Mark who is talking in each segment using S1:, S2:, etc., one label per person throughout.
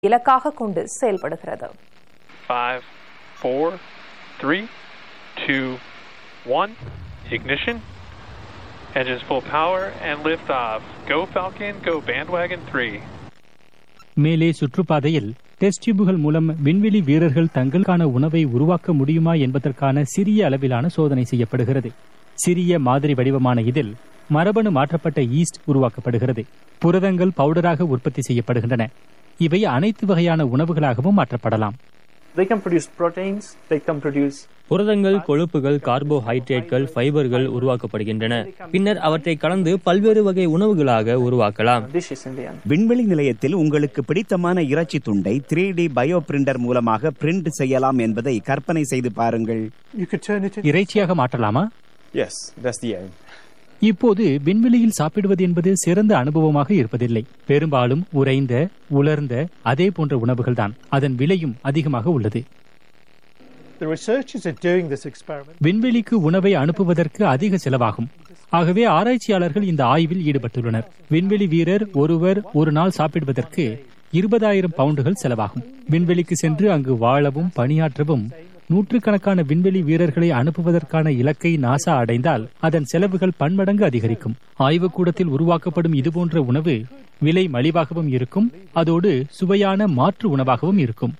S1: இலக்காக கொண்டு செயல்படுகிறது
S2: Five, four, three, two, one. Ignition. Engines full power and lift off. Go Falcon, go Bandwagon 3.
S3: மேலே சுற்றுப்பாதையில் test டியூபுகள் மூலம் விண்வெளி வீரர்கள் தங்களுக்கான உணவை உருவாக்க முடியுமா என்பதற்கான சிறிய அளவிலான சோதனை செய்யப்படுகிறது சிறிய மாதிரி வடிவமான இதில் மரபணு மாற்றப்பட்ட ஈஸ்ட் உருவாக்கப்படுகிறது புரதங்கள் பவுடராக உற்பத்தி செய்யப்படுகின்றன இவை அனைத்து வகையான உணவுகளாகவும் மாற்றப்படலாம்
S4: They can produce proteins, they can produce
S5: புரதங்கள் கொழுப்புகள் கார்போஹைட்ரேட்கள் ஃபைபர்கள் உருவாக்கப்படுகின்றன பின்னர் அவற்றை கலந்து பல்வேறு வகை உணவுகளாக உருவாக்கலாம்
S4: dishes in the end.
S6: விண்வெளி நிலையத்தில் உங்களுக்கு பிடித்தமான இறைச்சி துண்டை த்ரீ டி பயோ பிரிண்டர் மூலமாக பிரிண்ட் செய்யலாம் என்பதை கற்பனை செய்து பாருங்கள்
S7: You could turn it into
S3: இறைச்சியாக மாற்றலாமா
S8: Yes, that's the aim.
S3: இப்போது விண்வெளியில் சாப்பிடுவது என்பது சிறந்த அனுபவமாக இருப்பதில்லை பெரும்பாலும் உறைந்த உலர்ந்த அதே போன்ற உணவுகள்தான் அதன் விலையும் அதிகமாக உள்ளது
S7: the researchers are doing this experiment.
S3: விண்வெளிக்கு உணவை அனுப்புவதற்கு அதிக செலவாகும் ஆகவே ஆராய்ச்சியாளர்கள் இந்த ஆய்வில் ஈடுபட்டுள்ளனர் விண்வெளி வீரர் ஒருவர் ஒரு நாள் சாப்பிடுவதற்கு இருபதாயிரம் பவுண்டுகள் செலவாகும் விண்வெளிக்கு சென்று அங்கு வாழவும் பணியாற்றவும் நூற்றுக்கணக்கான விண்வெளி வீரர்களை அனுப்புவதற்கான இலக்கை நாசா அடைந்தால் அதன் செலவுகள் பன்மடங்கு அதிகரிக்கும் ஆய்வுக்கூடத்தில் உருவாக்கப்படும் இதுபோன்ற உணவு விலை மலிவாகவும் இருக்கும் அதோடு சுவையான மாற்று உணவாகவும் இருக்கும்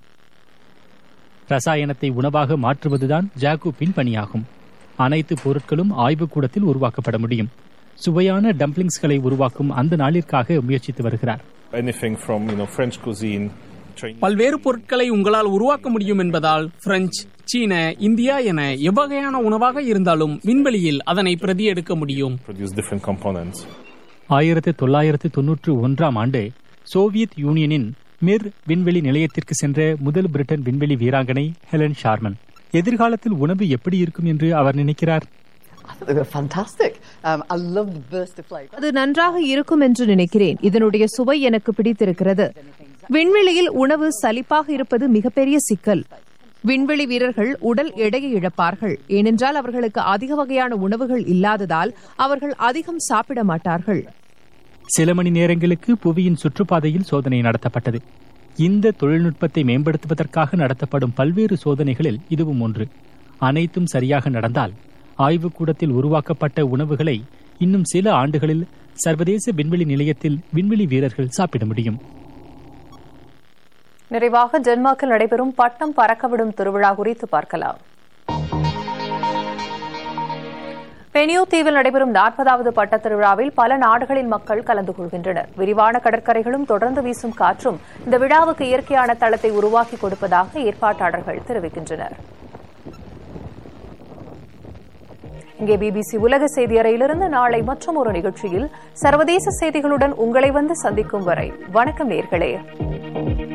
S3: ரசாயனத்தை உணவாக மாற்றுவதுதான் ஜாக்கூப்பின் பணியாகும் அனைத்து பொருட்களும் ஆய்வுக்கூடத்தில் உருவாக்கப்பட முடியும் சுவையான டம்ப்ளிங்ஸ்களை உருவாக்கும் அந்த நாளிற்காக முயற்சித்து வருகிறார்
S8: Anything from, you know, French cuisine, Chinese.
S9: பல்வேறு பொருட்களை உங்களால் உருவாக்க முடியும் என்பதால் பிரெஞ்சு சீன இந்தியா என எவ்வகையான உணவாக இருந்தாலும் விண்வெளியில் அதனை பிரதி எடுக்க முடியும்
S8: produce different components.
S3: ஆயிரத்து தொள்ளாயிரத்து தொன்னூற்று ஒன்றாம் ஆண்டு சோவியத் யூனியனின் மிர் விண்வெளி நிலையத்திற்கு சென்ற முதல் பிரிட்டன் விண்வெளி வீராங்கனை ஹெலன் ஷார்மன் எதிர்காலத்தில் உணவு எப்படி இருக்கும் என்று அவர் நினைக்கிறார்
S10: They were fantastic. Um, I love the burst of flavour.
S1: அது நன்றாக இருக்கும் என்று நினைக்கிறேன் இதனுடைய சுவை எனக்கு பிடித்திருக்கிறது விண்வெளியில் உணவு சலிப்பாக இருப்பது மிகப்பெரிய சிக்கல் விண்வெளி வீரர்கள் உடல் எடையை இழப்பார்கள் ஏனென்றால் அவர்களுக்கு அதிக வகையான உணவுகள் இல்லாததால் அவர்கள் அதிகம் சாப்பிட மாட்டார்கள்
S3: சில மணி நேரங்களுக்கு புவியின் சுற்றுப்பாதையில் சோதனை நடத்தப்பட்டது இந்த தொழில்நுட்பத்தை மேம்படுத்துவதற்காக நடத்தப்படும் பல்வேறு சோதனைகளில் இதுவும் ஒன்று அனைத்தும் சரியாக நடந்தால் ஆய்வுக்கூடத்தில் உருவாக்கப்பட்ட உணவுகளை இன்னும் சில ஆண்டுகளில் சர்வதேச விண்வெளி நிலையத்தில் விண்வெளி வீரர்கள் சாப்பிட முடியும்
S1: நிறைவாக டென்மார்க்கில் நடைபெறும் பட்டம் பறக்கவிடும் திருவிழா குறித்து பார்க்கலாம் பெனியோ தீவில் நடைபெறும் நாற்பதாவது பட்டத் திருவிழாவில் பல நாடுகளின் மக்கள் கலந்து கொள்கின்றனர் விரிவான கடற்கரைகளும் தொடர்ந்து வீசும் காற்றும் இந்த விழாவுக்கு இயற்கையான தளத்தை உருவாக்கி கொடுப்பதாக ஏற்பாட்டாளர்கள் தெரிவிக்கின்றனர் இங்கே பிபிசி உலக செய்தி அறையிலிருந்து நாளை மற்றும் ஒரு நிகழ்ச்சியில் சர்வதேச செய்திகளுடன் உங்களை வந்து சந்திக்கும் வரை வணக்கம் நேர்களே